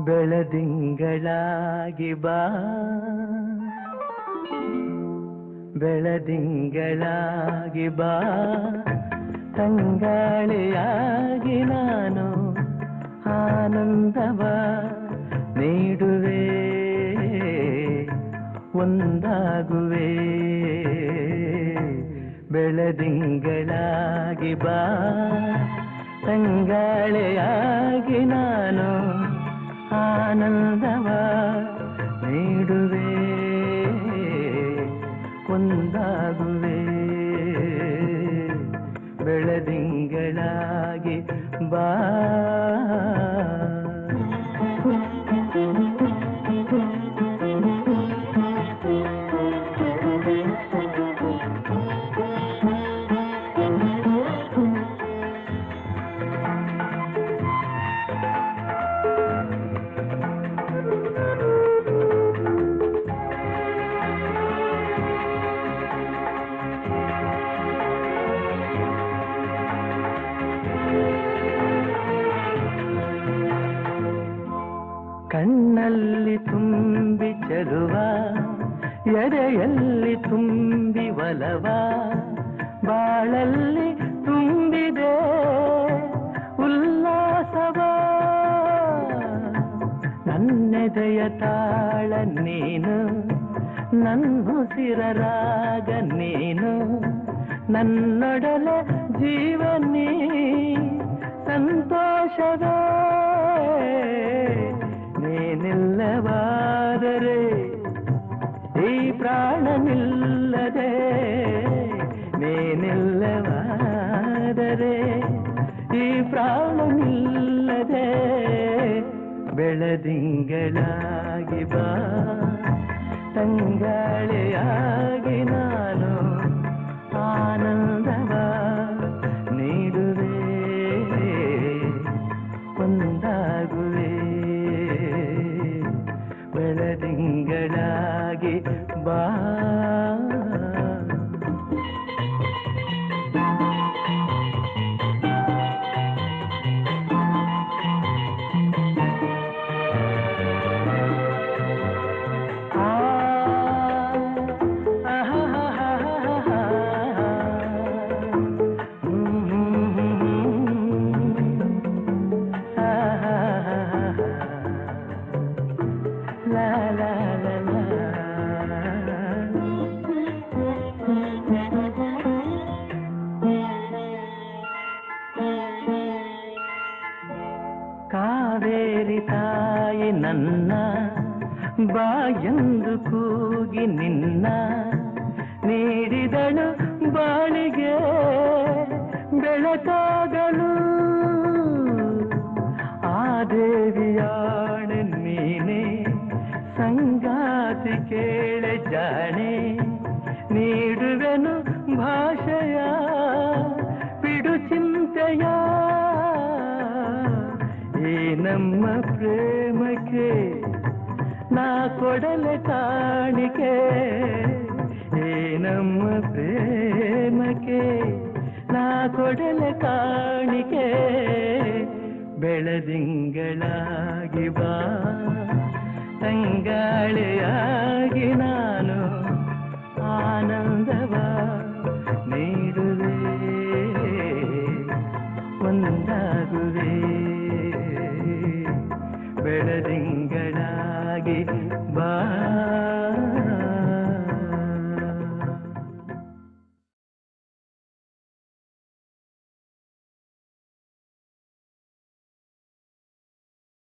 ಬೆಳದಿಂಗಳಾಗಿ ಬಾ ಬೆಳದಿಂಗಳಾಗಿ ಬಾ ತಂಗಾಳಿಯಾಗಿ ನಾನು ಆನಂದವ ನೀಡುವೆ ಒಂದಾಗುವೆ ಬೆಳದಿಂಗಳಾಗಿ ಬಾ ತಂಗಾಳಿಯಾಗಿ ನಾನು ಆನಂದವ ನೀಡುವೆ ಒಂದಾಗುವೆ ಬೆಳದಿಂಗಳಾಗಿ ಬಾ ಕಣ್ಣಲ್ಲಿ ತುಂಬಿ ಚೆಲುವ ಎಡೆಯಲ್ಲಿ ತುಂಬಿ ಒಲವ ಬಾಳಲ್ಲಿ ತುಂಬಿದೆ ಉಲ್ಲಾಸವ ನನ್ನೆದೆಯ ತಾಳ ನೀನು ನನ್ನುಸಿರ ರಾಗ ನೀನು ನನ್ನೊಡಲ ಜೀವನೀ ಸಂತೋಷವೇ ನೀನಿಲ್ಲವಾದರೆ ಈ ಪ್ರಾಣ ನಿಲ್ಲದೆ ನೀನಿಲ್ಲವಾದರೆ ಈ ಪ್ರಾಣ ನಿಲ್ಲದೆ ಬೆಳದಿಂಗಳಾಗಿ ಬಾ ತಂಗಾಳಿಯಾಗಿ ನಾನು ಆನಂದವ ನೀಡುವೆ ಒಂದಾಗುವೆ ಬೆಳದಿಂಗಳಾಗಿ ಬಾ ಆ La la la ಕಾವೇರಿ ತಾಯಿ ನನ್ನ ಬಾಯಂದು ಕೂಗಿ ನಿನ್ನ ನೀಡಿದಳು ಬಾಳಿಗೆ ಬೆಳಕಾಗಲು ಆ ದೇವಿಯಾಣೆ ನೀನೆ ಸಂಗಾತಿ ಕೇಳೆ ಜಾಣೆ ನೀಡುವೆನು ಭಾಷೆಯ ಬಿಡು ಚಿಂತೆಯ ಈ ನಮ್ಮ ಪ್ರೇಮಕ್ಕೆ ನಾ ಕೊಡಲೆ ಕಾಣಿಕೆ ಈ ನಮ್ಮ ಪ್ರೇಮಕ್ಕೆ ನಾ ಕೊಡಲೆ ಕಾಣಿಕೆ ಬೆಳದಿಂಗಳಾಗಿ ಬಾ ತಂಗಾಳಿಯಾಗಿ ನಾನು ಆನಂದವ ನೀಡುವೆ ಒಂದಾಗುವೆ ಬೆಳದಿಂಗಳಾಗಿ ಬಾ